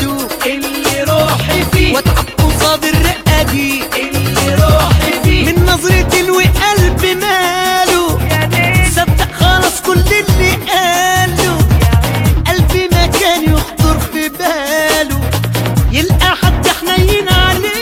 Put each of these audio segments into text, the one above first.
ميعاده اللي روحي فيه واتعب قصاد الرقة دي اللي روحي فيه من نظرة وقلب ماله صدق خلاص كل اللي قاله قلبي ما كان يخطر في باله يلقى حد حنين عليه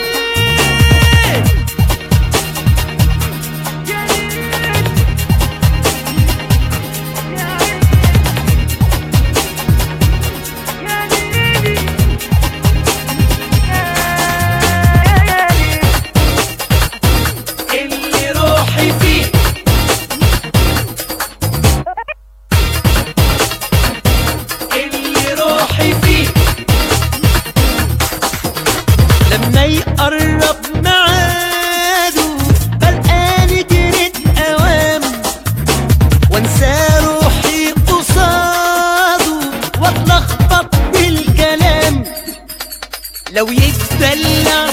اللي روحي فيه اللي روحي فيه لما يقرب ميعاده بلقاني جريت اوام وانسى روحي قصاده واتلخبط بالكلام لو يتدلع